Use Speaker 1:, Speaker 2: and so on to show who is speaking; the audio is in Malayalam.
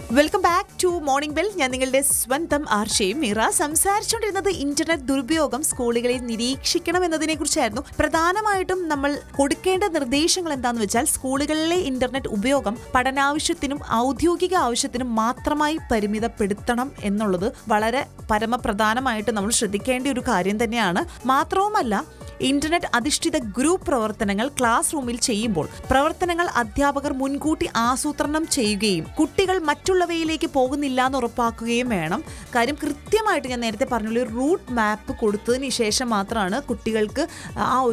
Speaker 1: welcome back to morning bell ഞാൻ നിങ്ങളുടെ സ്വന്തം ആർഷയും മീറ സംസാരിച്ചുകൊണ്ടിരുന്നത് ഇന്റർനെറ്റ് ദുരുപയോഗം സ്കൂളുകളിൽ നിരീക്ഷിക്കണം എന്നതിനെ കുറിച്ചായിരുന്നു പ്രധാനമായിട്ടും നമ്മൾ കൊടുക്കേണ്ട നിർദ്ദേശങ്ങൾ എന്താണെന്ന് വെച്ചാൽ സ്കൂളുകളിലെ ഇന്റർനെറ്റ് ഉപയോഗം പഠനാവശ്യത്തിനും ഔദ്യോഗിക ആവശ്യത്തിനും മാത്രമായി പരിമിതപ്പെടുത്തണം എന്നുള്ളത് വളരെ പരമപ്രധാനമായിട്ട് നമ്മൾ ശ്രദ്ധിക്കേണ്ട ഒരു കാര്യം തന്നെയാണ് മാത്രവുമല്ല ഇന്റർനെറ്റ് അധിഷ്ഠിത ഗ്രൂപ്പ് പ്രവർത്തനങ്ങൾ ക്ലാസ് റൂമിൽ ചെയ്യുമ്പോൾ പ്രവർത്തനങ്ങൾ അധ്യാപകർ മുൻകൂട്ടി ആസൂത്രണം ചെയ്യുകയും കുട്ടികൾ മറ്റുള്ളവയിലേക്ക് പോകുന്നില്ല എന്ന് ഉറപ്പാക്കുകയും വേണം കാര്യം കൃത്യമായിട്ട് ഞാൻ നേരത്തെ പറഞ്ഞ ഒരു റൂട്ട് മാപ്പ് കൊടുത്തതിന് ശേഷം മാത്രമാണ് കുട്ടികൾക്ക് ആ ഒരു